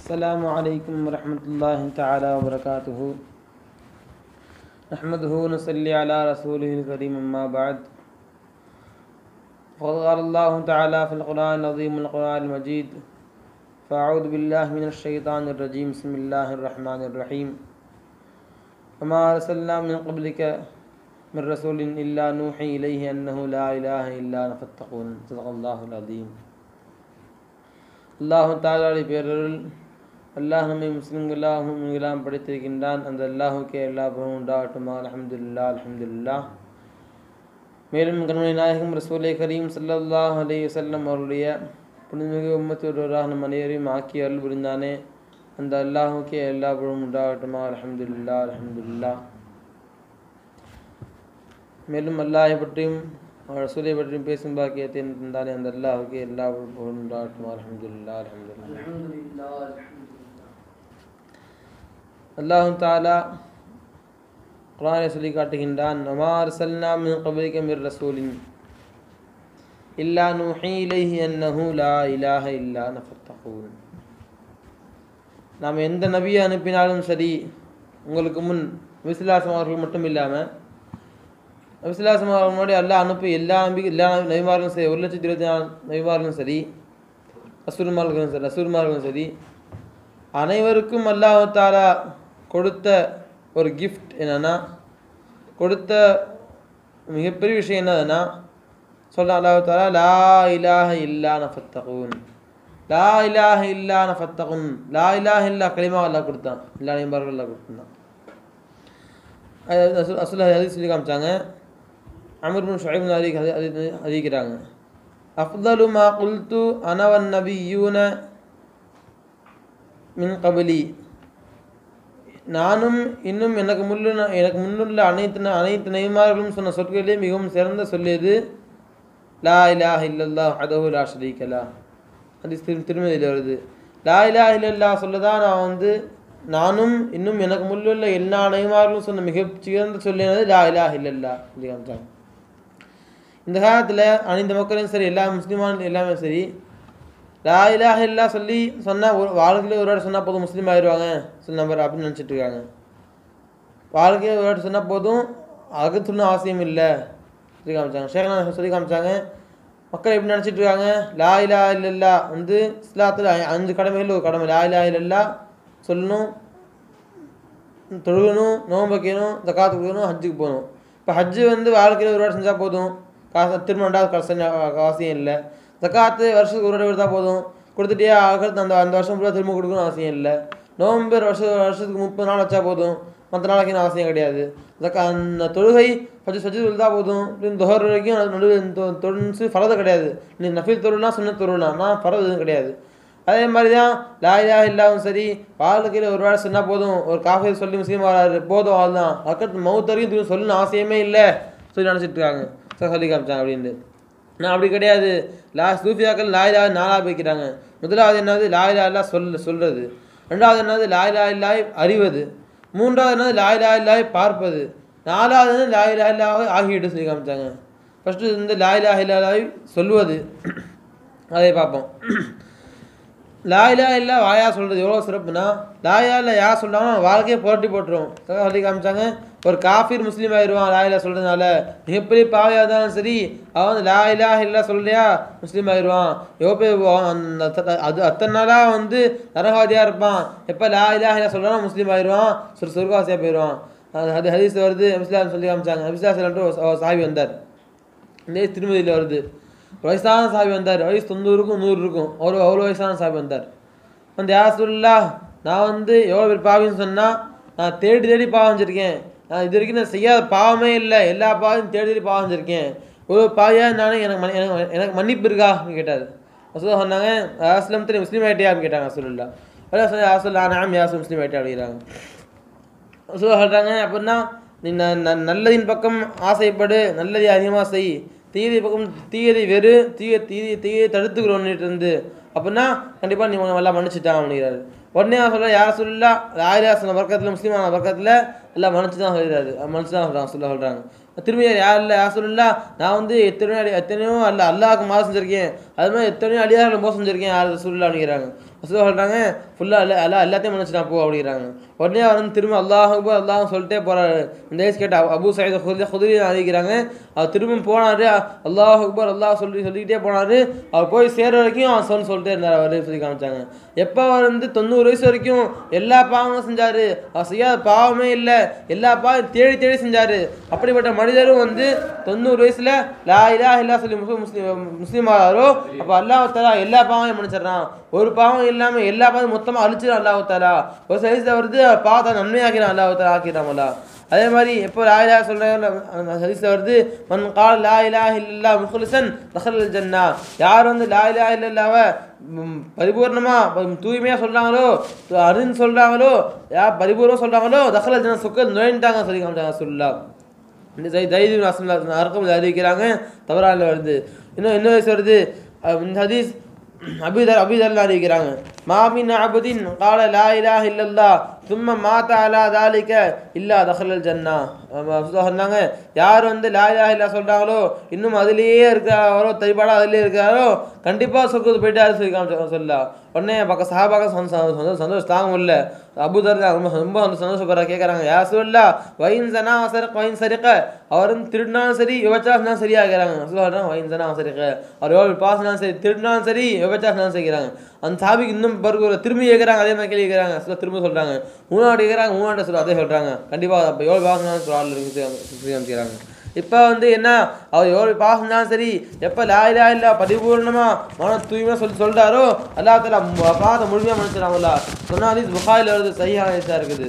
السلام عليكم ورحمة الله تعالى وبركاته نحمده ونصلي على رسوله الكريم أما بعد وقد قال الله تعالى في القرآن العظيم والقرآن المجيد فأعوذ بالله من الشيطان الرجيم بسم الله الرحمن الرحيم وما أرسلنا من قبلك من رسول إلا نوحي إليه أنه لا إله إلا أنا فاتقون صدق الله العظيم அல்லாஹு தாலாவுடைய பேரருள் அல்லாஹ் நம்மை முஸ்லிம்களாக முஸ்லிம்களாம் படைத்திருக்கின்றான் அந்த அல்லாஹுக்கே எல்லா புகழும் உண்டாகட்டுமா அல்ஹம்துலில்லாஹ் அல்ஹம்துலில்லாஹ் மேலும் கண்மணி நாயகம் ரசூலை கரீம் ஸல்லல்லாஹு அலைஹி வஸல்லம் அவருடைய புனிதமிகு உம்மத்தொருவராக நம் அனைவரையும் ஆக்கி அருள் புரிந்தானே அந்த அல்லாஹுக்கே எல்லா புகழும் உண்டாகட்டுமா அல்ஹம்துலில்லாஹ் அல்ஹம்துலில்லாஹ் மேலும் அல்லாஹை பற்றியும் அவர் ரசூலை பற்றியும் பேசும் பாக்கியத்தை தந்தானே அந்த அல்லாஹுக்கு எல்லா புகழும் உண்டாகட்டும் அல்ஹம்துலில்லாஹ் அல்ஹம்துலில்லாஹ் அல்லாஹு தாலா குரானை சொல்லி காட்டுகின்றான் நமா அர்சல்னா மின் கபலிக மிர் ரசூலின் இல்லா நுஹி இலைஹி அன்னஹு லா இலாஹ இல்லா நஃபத்தகூன் நாம் எந்த நபியை அனுப்பினாலும் சரி உங்களுக்கு முன் விசுலாசம் அவர்கள் மட்டும் இல்லாமல் விசுலாசம் அவர்கள் முன்னாடி எல்லாம் அனுப்பி எல்லா நம்பிக்கை எல்லா நபிமார்களும் சரி ஒரு லட்சத்தி இருபத்தி நாலு நபிமார்களும் சரி அசுர்மார்களும் சரி அசுர்மார்களும் சரி அனைவருக்கும் அல்லாஹாலா கொடுத்த ஒரு கிஃப்ட் என்னன்னா கொடுத்த மிகப்பெரிய விஷயம் என்னதுன்னா சொல்ல அல்லாஹாலா லா இலாஹ இல்லா நஃபத்தகூன் லா இலாஹ இல்லா நஃபத்தகுன் லா இலாஹ இல்லா களிமா அல்லாஹ் கொடுத்தான் எல்லா நபிமார்களும் அல்லாஹ் கொடுத்தான் அசுல ஹதீஸ் சொல்லி காமிச்சாங்க அமர் பின் ஷுஐப் அறி அறிவிக்கிறாங்க அஃதலு மா குல்து அனவன் நபியூன மின் கபலி நானும் இன்னும் எனக்கு முன்னுள்ள எனக்கு முன்னுள்ள அனைத்து அனைத்து நெய்மார்களும் சொன்ன சொற்களிலே மிகவும் சிறந்த சொல்லியது லா இலாஹ இல்லல்லா அதஹு லா ஷரீகலா அது திரு திருமதியில் வருது லா இலாஹ இல்லல்லா சொல்லதான் நான் வந்து நானும் இன்னும் எனக்கு முன்னுள்ள எல்லா நெய்மார்களும் சொன்ன மிக சிறந்த சொல்லினது லா இலாஹ இல்லல்லா சொல்லி காமிச்சாங்க இந்த காலத்தில் அனைத்து மக்களும் சரி எல்லா முஸ்லீமான எல்லாமே சரி லா இலாஹ இல்லா சொல்லி சொன்னால் ஒரு வாழ்க்கையில் ஒரு வாட்டி சொன்னால் போதும் முஸ்லீம் ஆயிடுவாங்க சில நம்பர் அப்படின்னு நினச்சிட்டு இருக்காங்க வாழ்க்கையில் ஒரு வாட்டி சொன்னால் போதும் அதுக்கு சொல்லணும் அவசியம் இல்லை சொல்லி காமிச்சாங்க ஷேகனா சொல்லி காமிச்சாங்க மக்கள் எப்படி நினச்சிட்டு இருக்காங்க லா இலா இல்லல்லா வந்து இஸ்லாத்தில் அஞ்சு கடமைகள் ஒரு கடமை லா இலா இல்லல்லா சொல்லணும் தொழுகணும் நோன்பு வைக்கணும் தக்காத்து கொடுக்கணும் ஹஜ்ஜுக்கு போகணும் இப்போ ஹஜ்ஜு வந்து வாழ்க்கையில் ஒரு வாட்டி செஞ்சால் போதும் காசு திரும்ப ரெண்டாவது காசு அவசியம் இல்லை தக்காத்து வருஷத்துக்கு ஒரு வாட்டி கொடுத்தா போதும் கொடுத்துட்டே ஆகிறது அந்த அந்த வருஷம் ஃபுல்லாக திரும்ப கொடுக்கணும் அவசியம் இல்லை நோம்பு வருஷம் வருஷத்துக்கு முப்பது நாள் வச்சா போதும் மற்ற நாளைக்கு அவசியம் கிடையாது தக்கா அந்த தொழுகை ஃபஜ் சஜி தொழுதா போதும் இப்படின்னு தொகர் வரைக்கும் நடுவில் தொழுந்து ஃபரது கிடையாது நீ நஃபீல் தொழுனா சொன்ன தொழுனா நான் ஃபரது எதுவும் கிடையாது அதே மாதிரி தான் லாயிலா இல்லாவும் சரி வாழ்க்கையில் ஒரு வேளை சொன்னால் போதும் ஒரு காஃபி சொல்லி முஸ்லீம் வராது போதும் அதுதான் அக்கத்து மவுத் வரைக்கும் திரும்ப சொல்லணும்னு அவசியமே இல்லை சொல்லி நினச்சிட்டு இருக்காங்க சொல்லி காமிச்சாங்க அப்படின்ட்டு நான் அப்படி கிடையாது லா சூஃபியாக்கள் லாயிலா நாலாக பிரிக்கிறாங்க முதலாவது என்னது லாயிலா இல்லா சொல் சொல்கிறது ரெண்டாவது என்னது லாயிலா இல்லாய் அறிவது மூன்றாவது என்னது லாயிலா இல்லாய் பார்ப்பது நாலாவது வந்து லாயிலா இல்லாவை ஆகிட்டு சொல்லி காமிச்சாங்க ஃபஸ்ட்டு வந்து லாயிலா இல்லாய் சொல்வது அதை பார்ப்போம் லாயிலா இல்லா வாயா சொல்கிறது எவ்வளோ சிறப்புனா லாயா இல்லை யா சொல்லாமல் வாழ்க்கையை புரட்டி போட்டுரும் சொல்லி காமிச்சாங்க ஒரு காஃபீர் முஸ்லீம் ஆயிடுவான் லாயிலா சொல்கிறதுனால மிகப்பெரிய பாவையாக இருந்தாலும் சரி அவன் வந்து லாயிலா இல்லா சொல்லையா முஸ்லீம் ஆயிடுவான் எவ்வளோ பேர் அந்த அது அத்தனை நாளாக வந்து நரகவாதியாக இருப்பான் எப்போ லா இல்லா இல்லா சொல்கிறான் முஸ்லீம் ஆயிடுவான் சொல் சொர்க்கவாசியாக போயிடுவான் அது ஹதீஸ் வருது அபிஸ்லாம் சொல்லி காமிச்சாங்க அபிஸ்லா சொல்லிட்டு சாவி வந்தார் இந்த திருமதியில் வருது வயசான சாமி வந்தார் வயசு தொண்ணூறுக்கும் நூறு இருக்கும் அவ்வளோ அவ்வளோ வயசான சாமி வந்தார் வந்து யார் சொல்லா நான் வந்து எவ்வளோ பேர் பாவின்னு சொன்னால் நான் தேடி தேடி பாவம் செஞ்சிருக்கேன் நான் இது வரைக்கும் நான் செய்யாத பாவமே இல்லை எல்லா பாவையும் தேடி தேடி பாவம் செஞ்சிருக்கேன் ஒரு பாவியாக நானே எனக்கு மணி எனக்கு எனக்கு மன்னிப்பு இருக்கா கேட்டார் அசுல்லா சொன்னாங்க அஸ்லம் தெரியும் முஸ்லீம் ஆகிட்டியா அப்படின்னு கேட்டாங்க அசுல்லா அதான் சொன்ன அசுல்லா நாம் யாசு முஸ்லீம் ஆகிட்டா அப்படிங்கிறாங்க அசுல்லா சொல்கிறாங்க அப்படின்னா நீ நல்லதின் பக்கம் ஆசைப்படு நல்லதை அதிகமாக செய் தீயதை பக்கம் தீயதை வெறு தீய தீய தீயை தடுத்துக்கிறோன்னுட்டு இருந்து அப்படின்னா கண்டிப்பாக நீ உங்களை நல்லா மன்னிச்சுட்டான் அப்படிங்கிறாரு உடனே அவன் சொல்ல யார் சொல்லா ராயிரா சொன்ன பக்கத்தில் முஸ்லீமான பக்கத்தில் எல்லாம் மன்னிச்சு தான் சொல்கிறாரு மன்னிச்சு தான் சொல்கிறாங்க சொல்ல சொல்கிறாங்க திரும்பி யார் இல்லை யார் சொல்லல நான் வந்து எத்தனையோ அடி எத்தனையோ அல்ல அல்லாஹ்க்கு மாதம் செஞ்சிருக்கேன் அது மாதிரி எத்தனையோ அடியார்கள் மோசம் செஞ்சிருக்கேன் யார் சொல்லல அப்படிங்கிறாங்க சொல்ல சொல்கிறாங்க ஃபுல்லாக அல்ல அல்ல எல்லாத்தையும் மன்னிச்சுட்டான் போ அப்படிங்கிறாங்க உடனே அவர் வந்து திரும்ப அல்லாஹ் அக்பர் அல்லாஹ் சொல்லிட்டே போறாரு இந்த வயசு கேட்ட அபு சயீத் குதிரை குதிரை அறிவிக்கிறாங்க அவர் திரும்ப போனாரு அல்லாஹ் அக்பர் அல்லாஹ் சொல்லி சொல்லிக்கிட்டே போனாரு அவர் போய் சேர வரைக்கும் அவர் சொல்லி சொல்லிட்டே இருந்தார் அவர் சொல்லி காமிச்சாங்க எப்போ அவர் வந்து தொண்ணூறு வயசு வரைக்கும் எல்லா பாவங்களும் செஞ்சாரு அவர் செய்யாத பாவமே இல்லை எல்லா பாவம் தேடி தேடி செஞ்சாரு அப்படிப்பட்ட மனிதரும் வந்து தொண்ணூறு வயசுல லா இலா இல்லா சொல்லி முஸ்லிம் முஸ்லீம் முஸ்லீம் ஆகிறாரோ அப்போ அல்லாஹ் தலா எல்லா பாவமையும் மன்னிச்சிடறான் ஒரு பாவம் இல்லாமல் எல்லா பாவம் மொத்தமாக அழிச்சிடும் அல்லாஹ் தாலா ஒரு சைஸில் வருது பாவத்தை நன்மையாக்கிறான் அல்லாஹ் தாலா ஆக்கிடாமல்லா அதே மாதிரி எப்போ லா இலா சொல்கிறாங்க அந்த ஹதீஸில் வருது மன் கால் லா இலா இல்லல்லா முஹ்லிசன் தஹல் ஜன்னா யார் வந்து லா இலா இல்லல்லாவை பரிபூர்ணமாக தூய்மையாக சொல்கிறாங்களோ அருன்னு சொல்கிறாங்களோ யார் பரிபூர்ணம் சொல்கிறாங்களோ தஹல் ஜன்னா சுக்கல் நுழைஞ்சாங்க சொல்லி காமிச்சாங்க சொல்லலாம் இந்த ஜெய் தைரியம் அசம்லா அறக்கம் அறிவிக்கிறாங்க தவறான வருது இன்னும் இன்னும் வயசு வருது அஹ் இந்த ஹதீஸ் அபிதர் அபிதர்லாம் அறிவிக்கிறாங்க மாமின் அபுதின் கால லா இலாஹ இல்லல்லா சும்ம மாத்த அலா தாலிக்க இல்லா தஹலல் ஜன்னா சொன்னாங்க யார் வந்து லா இலாஹ இல்லா சொல்கிறாங்களோ இன்னும் அதுலேயே இருக்காரோ தரிபாடா அதுலேயே இருக்காரோ கண்டிப்பாக சொர்க்கத்து போயிட்டாரு சொல்லி காமிச்சாங்க சொல்லலாம் உடனே பக்கம் சஹாபாக சந்தோஷம் சந்தோஷம் தாங்க முடியல அபுதர் தான் ரொம்ப ரொம்ப சந்தோஷப்படுற கேட்குறாங்க யார் சொல்லா வைன் சனா சரக் வைன் சரிக்க அவர் வந்து திருடினாலும் சரி விபச்சாசனாலும் சரியா கேட்குறாங்க சொல்லுவாங்க வைன் சனா சரிக்க அவர் எவ்வளோ பாசினாலும் சரி திருடினாலும் சரி விபச்சாசனாலும் செய்கிறாங்க அந்த சாபிக்கு இன்னும் பிறகு ஒரு திரும்பி கேட்குறாங்க அதே மாதிரி கேள்வி கேட்குறாங்க சொல்ல திரும்ப சொல்கிறாங்க மூணாவது கேட்குறாங்க மூணாவது சொல்ல அதே சொல்கிறாங்க கண்டிப்பாக அப்போ எவ்வளோ பாசினாலும் சொல்ல ஆள் இருக்கு காமிக்கிறாங்க இப்போ வந்து என்ன அவர் எவ்வளோ பாஸ் இருந்தாலும் சரி எப்போ லாயிலா இல்லை பரிபூர்ணமாக மன தூய்மையாக சொல்லி சொல்லிட்டாரோ அல்லா தலா பாதை முழுமையாக மனுச்சுறாங்களா சொன்னா ஹதீஸ் புகாரில் வருது சரியான ஹதீஸாக இருக்குது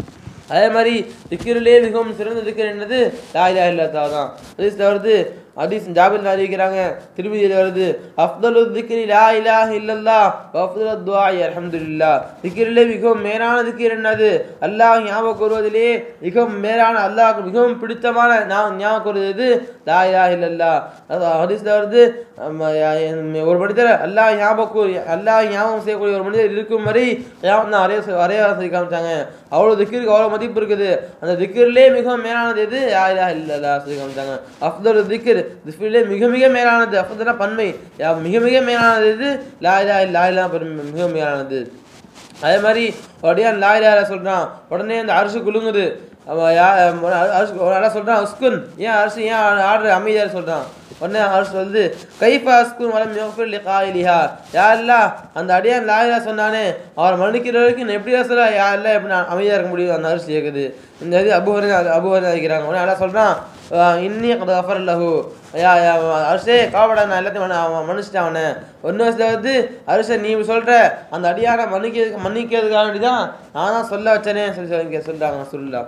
அதே மாதிரி திக்கிரிலே மிகவும் சிறந்த திக்கர் என்னது லாயிலா இல்லா தான் ஹதீஸில் வருது ஹதீஸ் ஜாபில் அறிவிக்கிறாங்க திருமதியில் வருது அஃப்தலு திக்ரி லா இலாஹ இல்லல்லா அஃப்தலு துஆஇ அல்ஹம்துலில்லாஹ் திக்ரிலே மிகவும் மேலான திக்ர் என்னது அல்லாஹ் ஞாபகம் கூறுவதிலே மிகவும் மேலான அல்லாஹ்க்கு மிகவும் பிடித்தமான நான் ஞாபகம் கூறுவது லா இலாஹ இல்லல்லா அது ஹதீஸ்ல வருது அம்ம, யா- ஒரு மனிதர் அல்லாஹ் ஞாபகம் கூறி அல்லாஹ் ஞாபகம் செய்யக்கூடிய ஒரு மனிதர் இருக்கும் வரை ஞாபகம் தான் அறைய அறைய சொல்லி காமிச்சாங்க அவ்வளோ திக்கிருக்கு அவ்வளோ மதிப்பு இருக்குது அந்த திக்கிரிலே மிகவும் மேலானது எது லா இலாஹ இல்லல்லா சொல்லி காமிச்சாங்க அஃப்தலு திக்ர் திக்ரிலே மிக மிக மேலானது அஃப்தல்னா பன்மை யா- மிக மிக மேலானது எது லா இலாஹ இல்லா இல்லா பெரும் மிக மேலானது அதே மாதிரி உடனே லா இலாஹ சொல்றான் உடனே அந்த அரிசி குலுங்குது அவன் யா அரிசி நல்லா சொல்றான் உஸ்குன் ஏன் அரிசி ஏன் ஆர்டர் அமைதியாக சொல்றான் உடனே அரிசி வந்து கைஃபா அஸ்குன் வலம் யோஃபிர் லி காயிலிஹா யா அல்லா அந்த அடியான் லா இலாஹ சொன்னானே அவர் மன்னிக்கிற வரைக்கும் நான் எப்படி சொல்ல யா இல்ல எப்படி நான் அமைதியாக இருக்க முடியும் அந்த அரிசி கேட்குது இந்த இது அபுஹரி அபுஹரி இருக்கிறாங்க உடனே நல்லா சொல்றான் அஹ் இன்னி கத அஃபர் லஹு யா யா அரிசே காவடா நான் எல்லாத்தையும் மன்ன- அவன் மன்னிச்சிட்டேன் அவனை ஒன்று வயசுல வந்து அரிசை நீ இப்படி சொல்ற அந்த அடியான மன்னிக்கிறதுக்கு மன்னிக்கிறதுக்காக வேண்டி தான் நான் தான் சொல்ல வச்சேனே சொல்லி சொல்லி சொல்றாங்க சொல்லலாம்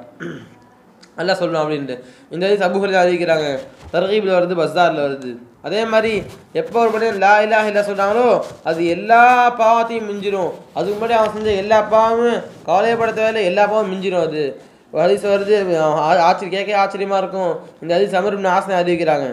நல்லா சொல்லணும் அப்படின்ட்டு இந்த இது சபுஹரி அறிவிக்கிறாங்க தர்கீபில் வருது பஸ்தாரில் வருது அதே மாதிரி எப்போ ஒரு மனிதன் லா இலா இல்லா சொல்கிறாங்களோ அது எல்லா பாவத்தையும் மிஞ்சிரும் அதுக்கு முன்னாடி அவன் செஞ்ச எல்லா பாவமும் கவலைப்பட தேவையில்லை எல்லா பாவமும் மிஞ்சிரும் அது ஒரு ஹதீஸ் வருது ஆ- ஆச்சரிய கேட்க ஆச்சரியமாக இருக்கும் இந்த ஹதீஸ் அமர் ஆசனை அறிவிக்கிறாங்க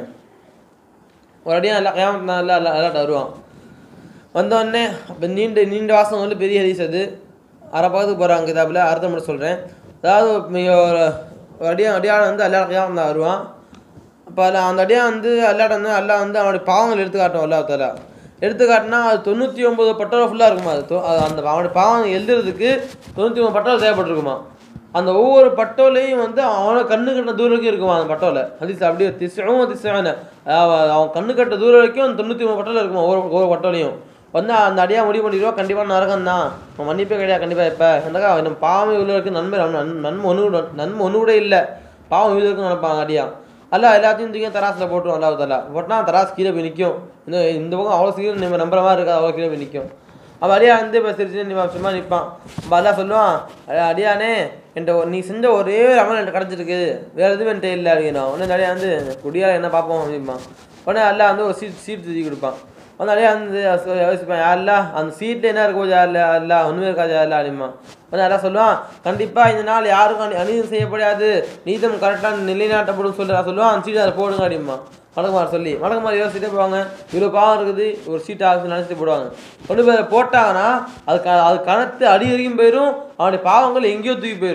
ஒரு அடியாக நல்லா கேமத்து நல்லா நல்லா நல்லாட்ட வருவான் வந்தோடனே அப்போ நீண்ட நீண்ட வாசம் வந்து பெரிய ஹதீஸ் அது அரை பக்கத்துக்கு போகிறாங்க கிதாபில் அர்த்தம் மட்டும் சொல்கிறேன் அதாவது மிக ஒரு ஒரு அடியா அடியான் வந்து அல்லா கேமம் தான் வருவான் அப்போ அதில் அந்த அடியான் வந்து அல்லாட்ட வந்து அல்லா வந்து அவனுடைய பாவங்கள் எடுத்து காட்டும் அல்லா தாலா எடுத்து காட்டினா அது தொண்ணூற்றி ஒம்பது பட்டோலை ஃபுல்லாக இருக்குமா அது தொ- அது அந்த அவனுடைய பாவம் எழுதுறதுக்கு தொண்ணூற்றி ஒம்பது பட்டோலை தேவைப்பட்டிருக்குமா அந்த ஒவ்வொரு பட்டோலையும் வந்து அவனை கண்ணு கட்ட தூரம் வரைக்கும் இருக்குமா அந்த பட்டோலை ஹதீஸ் அப்படியே திசவும் திசவன அவன் கண்ணு கட்ட தூரம் வரைக்கும் தொண்ணூற்றி மூணு பட்டோலை இருக்குமா ஒவ்வொரு ஒவ்வொரு பட்டோலையும் வந்து அந்த அடியா முடிவு பண்ணிடுவா கண்டிப்பாக நரகம் தான் அவன் மன்னிப்பே கிடையாது கண்டிப்பாக இப்போ என்னக்கா நம்ம பாவம் இவ்வளோ இருக்கு நன்மை நன்- நன்மை ஒன்று கூட நன்மை ஒன்று கூட இல்லை பாவம் இவ்வளோ இருக்குன்னு நினைப்பாங்க அடியா அல்ல எல்லாத்தையும் தூக்கி தராசில் போட்டுரும் அல்லாஹ் தலா போட்டா தராசு கீழே போய் நிற்கும் இந்த இந்த பக்கம் அவ்வளோ சீக்கிரம் நம்ம நம்புற மாதிரி இருக்காது அவ்வளோ கீழே போய் நிற்கும் அவன் அடியா வந்து இப்போ சிரிச்சு நீ சும்மா நிற்பான் அப்போ அல்லா சொல்லுவான் "அடே, அடியானே என்கிட்ட ஒரு- நீ செஞ்ச ஒரே ஒரு அமல் என்கிட்ட கிடச்சிருக்கு வேறு எதுவும் என்கிட்ட இல்லை அப்படின்னா உடனே அடியா வந்து குடியால் என்ன பார்ப்போம் அப்படிம்பான் உடனே அல்லா வந்து ஒரு சீட் சீட் தூக்கி கொடுப்பான் வந்து அடியே வந்து யோசி- யோசிப்பேன் யாரில்லா அந்த சீட்டில் என்ன இருக்கும் யாரில்ல அல்லா ஒன்றுமே இருக்காது யாரில்ல அப்படிமா வந்து எல்லாம் சொல்லுவான் கண்டிப்பாக இந்த நாள் யாருக்கும் அநீ- அநீதம் செய்யப்படாது நீதம் கரெக்டாக நிலைநாட்டப்படும் சொல்லி நான் சொல்லுவான் அந்த சீட்டை அதை போடுங்க அப்படிமா மடக்குமார் சொல்லி மடக்குமார் யோசிச்சுட்டே போவாங்க இவ்வளோ பாவம் இருக்குது ஒரு சீட் ஆகுது நினச்சிட்டு போடுவாங்க கொண்டு போய் அதை போட்டாங்கன்னா அது க அது கணத்து அடி வரைக்கும் போயிடும் அவனுடைய பாவங்கள் எங்கேயோ தூக்கி போயிடும்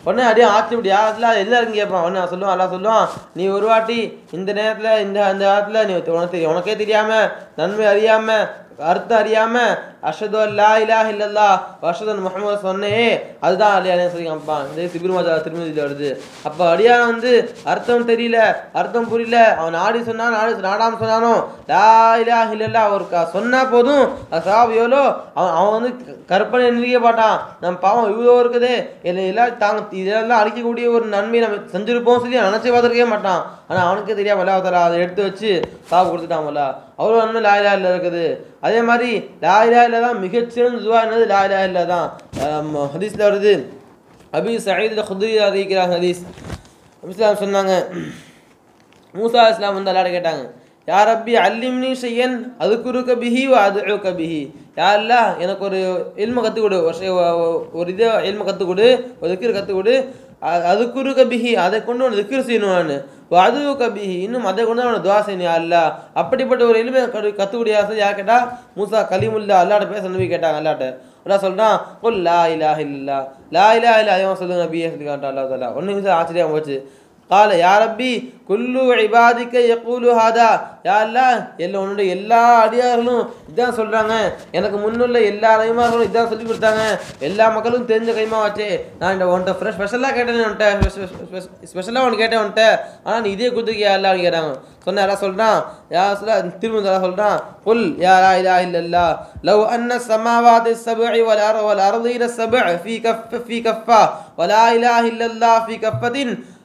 உடனே அப்படியே ஆச்சு இப்படி யாரெல்லாம் எல்லாருக்கும் கேட்பான் உடனே சொல்லுவான் எல்லாம் சொல்லுவான் நீ ஒரு வாட்டி இந்த நேரத்தில் இந்த அந்த நேரத்தில் நீ உனக்கு தெரியும் உனக்கே தெரியாம நன்மை அறியாம அர்த்தம் அறியாம அஷது அல்லா இலாஹ இல்லல்லா அஷதன் முகமது சொன்னே அதுதான் அடியானே சொல்லி காமிப்பான் இந்த சிபிர் மாதா திருமதியில் வருது அப்போ அடியான் வந்து அர்த்தம் தெரியல அர்த்தம் புரியல அவன் நாடி சொன்னான் நாடி நாடாம சொன்னானோ லா இலாஹ இல்லல்லா ஒரு க சொன்னா போதும் அது சாப் எவ்வளோ அவன் அவன் வந்து க- கற்பனை நினைக்க மாட்டான் நம்ம பாவம் இவ்வளோ இருக்குதே இல்லை எல்லாம் தாங்க இதெல்லாம் அழிக்கக்கூடிய ஒரு நன்மை நம்ம செஞ்சிருப்போம் சொல்லி அவன் நினைச்சு பார்த்துருக்கவே மாட்டான் ஆனால் அவனுக்கே தெரியாம அல்லா தலா அதை எடுத்து வச்சு சாவு கொடுத்துட்டாமல்ல அவ்வளோ நன்மை லா இலாஹ இல்ல இருக்குது அதே மாதிரி லா இலாஹ இல்ல தான் மிகச்சிறந்த துவா என்னது லா இலாஹ இல்ல தான் ஹதீஸில் வருது அபி சயீத் குதிரி அறிவிக்கிறாங்க ஹதீஸ் இஸ்லாம் சொன்னாங்க மூசா இஸ்லாம் வந்து அல்லாட கேட்டாங்க யா ரப்பி அல்லிம்னி ஷையன் அதுக்குருக்க பிஹி வ அதுக்க பிஹி யா அல்லா எனக்கு ஒரு இல்ம கற்றுக் கொடு ஒரு ஷை- ஒ- ஒரு இது இல்ம கற்றுக் கொடு ஒரு திக்கிர் கற்றுக் கொடு அ- அதுக்குருக்க பிஹி அதை கொண்டு ஒரு திக்கிர் செய்யணும் நான் அதுவுக்க பிஹி இன்னும் அதை கொண்டு அவனை துவா செய்யணும் யா அல்லா அப்படிப்பட்ட ஒரு இல்மை கற்றுக் கொடு யார் யார் கேட்டா மூசா கலிமுல்லா அல்லாட்ட பேச நபி கேட்டாங்க அல்லாட்ட அல்லாஹ் சொல்றான் கொல் லா இலாஹ இல்லல்லா லா இலாஹ இல்லா அதிகமாக சொல்லுங்க நபியே சொல்லி காட்டான் அல்லாஹ் தாலா ஒன்று நிமிஷம் ஆச்சரியம் போச்சு கால யா ரப்பி குல்லு இபாதிக்க யக்கூலு ஹாதா யா அல்லாஹ் எல்லா உன்னுடைய எல்லா அடியார்களும் இதான் சொல்றாங்க எனக்கு முன்னுள்ள எல்லா அலைமார்களும் இதான் சொல்லி கொடுத்தாங்க எல்லா மக்களும் தெரிஞ்ச கைமா வச்சே நான் இந்த உன்ட்ட ஃப்ரெஷ் ஸ்பெஷலாக கேட்டேன் உன்ட்ட ஸ்பெஷலாக ஒன்று கேட்டேன் உன்ட்ட ஆனால் நீ இதே கொடுத்துருக்கியா எல்லாரும் கேட்டாங்க சொன்ன யாரா சொல்றான் யா சொல்ல திரும்ப யாரா சொல்றான் قل يا لا اله الا الله لو ان السماوات السبع والارض والارضين السبع في كف في كفه ولا اله الا الله في كفه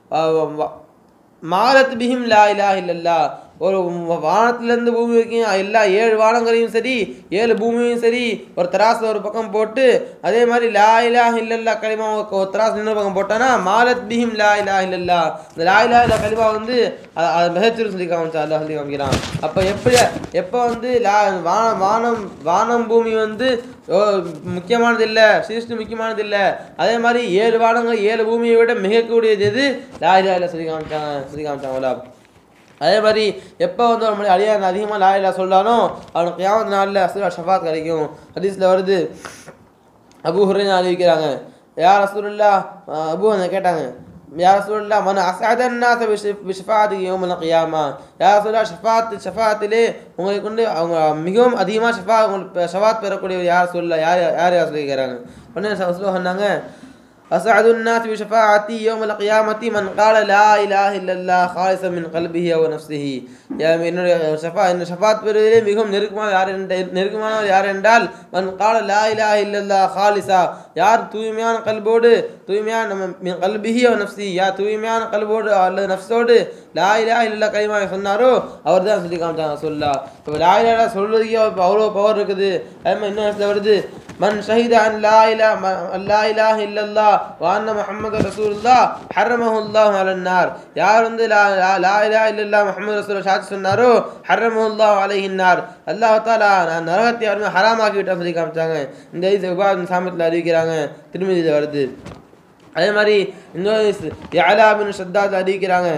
மாலத் பிஹிம் லா இலாஹ இல்லல்லா ஒரு வானத்திலேருந்து பூமி வரைக்கும் எல்லா ஏழு வானங்களையும் சரி ஏழு பூமியும் சரி ஒரு தராசில் ஒரு பக்கம் போட்டு அதே மாதிரி லா இலாஹ இல்லல்லா களிமா ஒரு தராசு இன்னொரு பக்கம் போட்டானா மாலத் பிஹிம் லா இலாஹ இல்லல்லா இந்த லா இலாஹ இல்லா களிமா வந்து அ- அது மிகச்சிறு சொல்லி காமிச்சா அல்லாஹ் சொல்லி காமிக்கிறான் அப்போ எப்படி எப்போ வந்து லா வானம் வானம் வானம் பூமி வந்து ஓ, முக்கியமானது இல்லை சிருஷ்டி முக்கியமானது இல்லை அதே மாதிரி ஏழு வானங்கள் ஏழு பூமியை விட மிகக்கூடியது எது லா இலாஹ இல்லா சொல்லி காமிச்சாங்க சொல்லி காமிச்சாங்களா அதே மாதிரி எப்போ வந்து ஒரு மணி அழியா அதிகமாக லா இல்லா சொல்கிறானோ அவனுக்கு கியாமத் நாளில் அசுரா ஷஃபாத் கிடைக்கும் ஹதீஸில் வருது அபு ஹுரைன் அறிவிக்கிறாங்க யார் ரசூலுல்லா அஹ் அபு அந்த கேட்டாங்க யார் ரசூலுல்லா மன அசாதன்னாச விஷஃபாத் யோமல் கியாமா யார் ரசூலுல்லா ஷஃபாத் ஷஃபாத்திலே உங்களை கொண்டு அவங்க மிகவும் அதிகமாக ஷஃபா உங்களுக்கு ஷஃபாத் பெறக்கூடிய யார் சொல்லல யார் யார் யார் சொல்லி கேட்குறாங்க உடனே ரசூலுல்லாஹ் சொன்னாங்க أسعد الناس بشفاعتي يوم القيامة من قال لا إله إلا الله خالصا من قلبه ونفسه யா- என்னுடைய ஷஃபா இந்த ஷஃபாத் பெறுவதிலே மிகவும் நெருக்கமான யார் என்ற நெருக்கமானவர் யார் என்றால் மன் கால லா இலாஹ இல்லல்லா ஹாலிசா யார் தூய்மையான கல்போடு தூய்மையான நம்ம மின் கல்பிஹி அவ நஃப்சி யார் தூய்மையான கல்போடு அல்லது நஃப்ஸோடு லா இலாஹ இல்லல்லா கைமா சொன்னாரோ அவர் தான் சொல்லி காமிச்சாங்க சொல்லா இப்போ லா இலாஹ சொல்றதுக்கே இப்போ அவ்வளோ பவர் இருக்குது அதே மாதிரி இன்னும் இடத்துல வருது من شهد أن لا إله أن لا إله إلا الله وأن محمد رسول الله حرمه الله على النار யார் வந்து லா லா லா இலாஹ இல்லல்லாஹ் முஹம்மது ரசூல் சாட்சி சொன்னாரோ ஹர்ரமுல்லாஹ் அலைஹி நார் அல்லாஹ் தஆலா நான் நரகத்தை யாருமே ஹராமாக்கி விட்டான்னு சொல்லி காமிச்சாங்க இந்த இது உபாதன் சாமத்தில் அறிவிக்கிறாங்க திருமதியில் வருது அதே மாதிரி இன்னொரு யாலா பின் ஷத்தாத் அறிவிக்கிறாங்க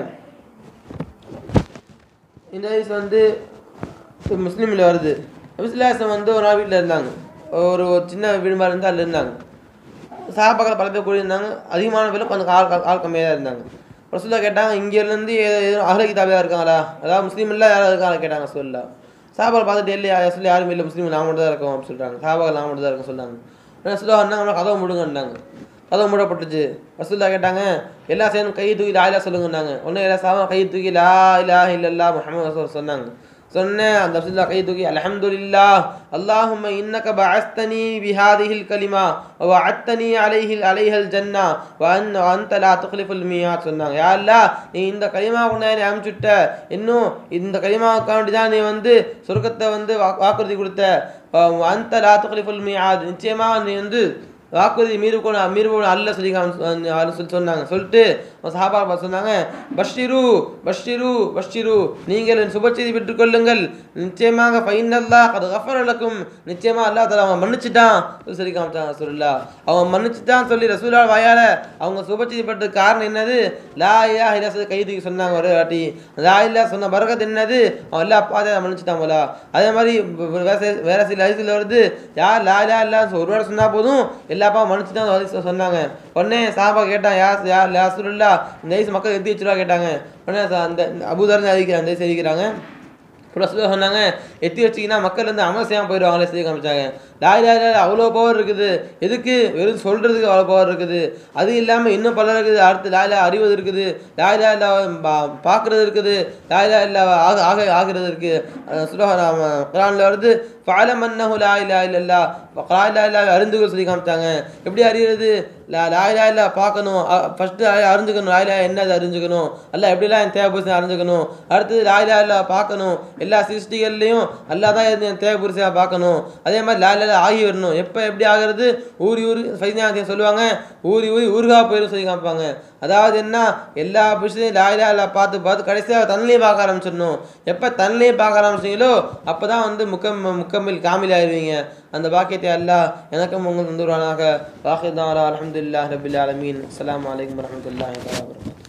இந்த ஹதீஸ் வந்து முஸ்லீமில் வருது நபிசுல்லாசம் வந்து ஒரு நாள் வீட்டில் இருந்தாங்க ஒரு ஒரு சின்ன வீடு மாதிரி இருந்தால் அதில் இருந்தாங்க சாப்பாக்கள் பல பேர் கூடியிருந்தாங்க அதிகமான பேரும் கொஞ்சம் ஆள் க- ஆள் கம்மியாக தான் இருந்தாங்க ரசூல்லா கேட்டாங்க இங்கேருந்து அகல கிதாபியாக இருக்காங்களா அதாவது முஸ்லீம் இல்லை யாராவது இருக்காங்களா கேட்டாங்க ரசூல்லா சாப்பாடு பார்த்துட்டு இல்லையா சொல்லி யாரும் இல்லை முஸ்லீம் நான் மட்டும் தான் இருக்கோம் அப்படின்னு சொல்கிறாங்க சாபாக்கள் நான் மட்டும் தான் இருக்கோம் சொன்னாங்க ரசூல்லா வந்தாங்க கதவை முடுங்கன்னாங்க கதவு மூடப்பட்டுச்சு ரசூல்லா கேட்டாங்க எல்லா சேர்ந்து கை தூக்கி லா இலா சொல்லுங்கன்னாங்க உடனே எல்லா சாபம் கை தூக்கி லா இலா இல்லல்லா முஹம்மது ரசூல் சொன்னாங்க சொன்னேன் அந்த ரசூல்லா கை தூக்கி அல்ஹம்துலில்லா அல்லாஹும்ம இன்னக பஅஸ்தனி பிஹாதிஹில் கலிமா வஅத்தனி அலைஹில் அலைஹல் ஜன்னா வஅன் அன்த லா துக்லிஃபுல் மியாத் சொன்னாங்க யா அல்லாஹ் நீ இந்த கலிமா கொண்டு நீ அனுப்பிச்சுட்ட இன்னும் இந்த கலிமாவுக்காண்டி தான் நீ வந்து சொர்க்கத்தை வந்து வா- வாக்குறுதி கொடுத்த வ- அன்த லா துக்லிஃபுல் மியாத் நிச்சயமா நீ வந்து வாக்குறுதி மீறுக்கணும் மீறுவோம் அல்ல சொல்லி காமி- அல்ல சொல்லி சொன்னாங்க சொல்லிட்டு சஹாபா பார்த்து சொன்னாங்க பஷிரு பஷிரு பஷிரு நீங்கள் என் சுபச்செய்தி பெற்றுக்கொள்ளுங்கள் நிச்சயமாக ஃபைனல்லா அது கஃபரலக்கும் நிச்சயமா அல்லாஹ் தஆலா அவன் மன்னிச்சிட்டான் சொல்லி சொல்லி காமிச்சாங்க ரசூலுல்லாஹ் அவன் மன்னிச்சிட்டான் சொல்லி ரசூலா வாயால அவங்க சுபச்செய்தி பெற்றது காரணம் என்னது லா இலாஹ இல்லா சொல்லி கைதுக்கு சொன்னாங்க ஒரு வாட்டி லா இல்லா சொன்ன பரக்கத் என்னது அவன் எல்லா பாதையை மன்னிச்சிட்டான் போல அதே மாதிரி வேற சில- வேற சில ஹதீஸ்ல வருது யார் லா இலாஹ இல்லா ஒரு வாரம் சொன்னா போதும் எல்லா பாவம் மன்னிச்சுதான் அந்த ஹதீஸ்ல சொன்னாங்க உடனே சாபா கேட்டான் யார் யார் யா ரசூலுல்லா இந்த ஹதீஸ் மக்கள் எத்தி வச்சுருவா கேட்டாங்க உடனே ச- அந்த அபூதர்னு அறிவிக்கிறாங்க அந்த ஹதீஸ் அறிவிக்கிறாங்க ரசூலுல்லாஹ் சொன்னாங்க எத்தி வச்சிங்கன்னா மக்கள் வந்து அமல் செய்யாமல் போயிடுவாங்களே செய்ய காமிச்சாங்க லாய் லாய் லாய் அவ்வளோ பவர் இருக்குது எதுக்கு வெறும் சொல்கிறதுக்கு அவ்வளோ பவர் இருக்குது அது இல்லாமல் இன்னும் பல இருக்குது அடுத்து லாய் லாய் அறிவது இருக்குது லாய் லாய் இல்லா பார்க்குறது இருக்குது லாய் லாய் இல்லா ஆக ஆக ஆகிறது இருக்குது சுலஹ குரானில் வருது ஃபாலம் அன்னஹு லா இலா இல்லல்லா லா இலா இல்லா அறிந்துகள் சொல்லி காமிச்சாங்க எப்படி அறிகிறது லா லா இலா இல்லா பார்க்கணும் ஃபஸ்ட்டு அறிஞ்சுக்கணும் லா இலா என்னது அறிஞ்சுக்கணும் அல்ல எப்படிலாம் என் தேவைப்பூசி அறிஞ்சுக்கணும் அடுத்தது லா இலா இல்லா பார்க்கணும் எல்லா சிருஷ்டிகள்லையும் அல்லா தான் என் தேவைப்பூசியாக பார்க்கணும் அதே மாதிரி லா இலா ஆகி வரணும் எப்போ எப்படி ஆகிறது ஊறி ஊறி ஃபைனாத்தியம் சொல்லுவாங்க ஊறி ஊறி ஊருகா போயிடும் சொல்லி காமிப்பாங்க அதாவது என்ன எல்லா விஷயத்தையும் லா இலா இல்லா பார்த்து பார்த்து கடைசியாக தன்னையும் பார்க்க ஆரம்பிச்சிடணும் எப்போ தன்னையும் பார்க்க ஆரம்பிச்சிங்களோ அப்போ தான் வந்து முக்கம் முக்கம்மில் காமில் ஆயிடுவீங்க அந்த பாக்கியத்தை அல்லாஹ் எனக்கும் உங்களுக்கு தந்துருவானாக வாஹிதாரா அலமதுல்லா ரபில் ஆலமீன் அஸ்ஸலாமு அலைக்கும் வரமத்துல்லாஹி வபரகாத்துஹு